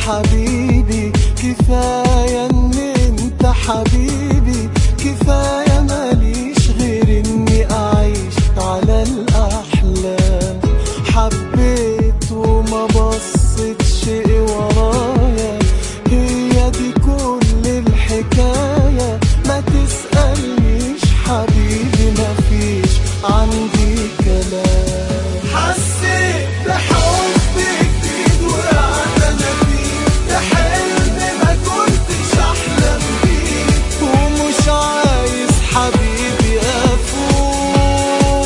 حبيبي كفاية ان انت حبيبي كفاية ماليش غير اني اعيش على الاحلام حبيت وما بصيتش ورايا هي دي كل الحكاية ما تسألنيش حبيبي مفيش عندي كلام حسيت بحب جديد وقعد انا فيه ده حلم ما كنتش احلم بيه ومش عايز حبيبي افوق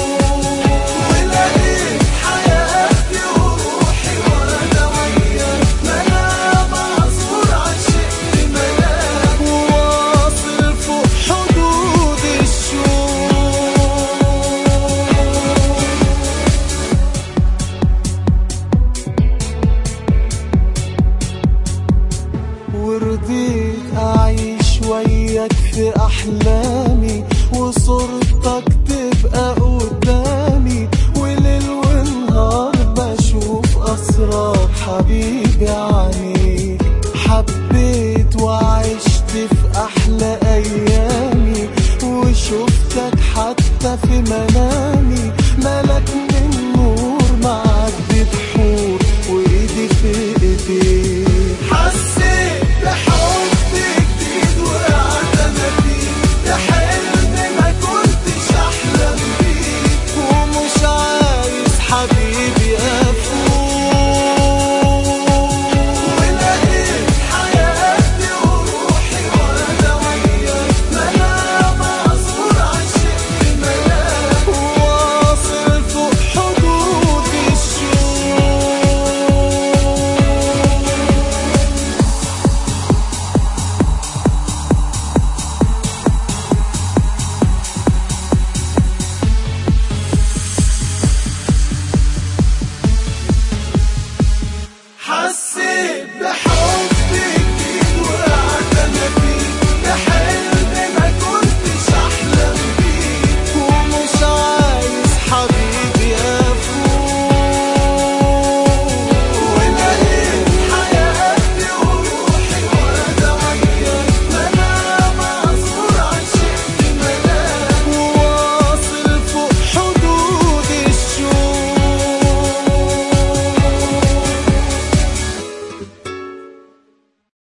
ولقيت حياتي وروحي وانا وياك ما انا معذور عشقت ملاك وواصل فوق حدود الشوق ورضيت أعيش وياك في أحلامي وصورتك تبقى قدامي وليل ونهار بشوف أسرار حبيبي عنيك حبيت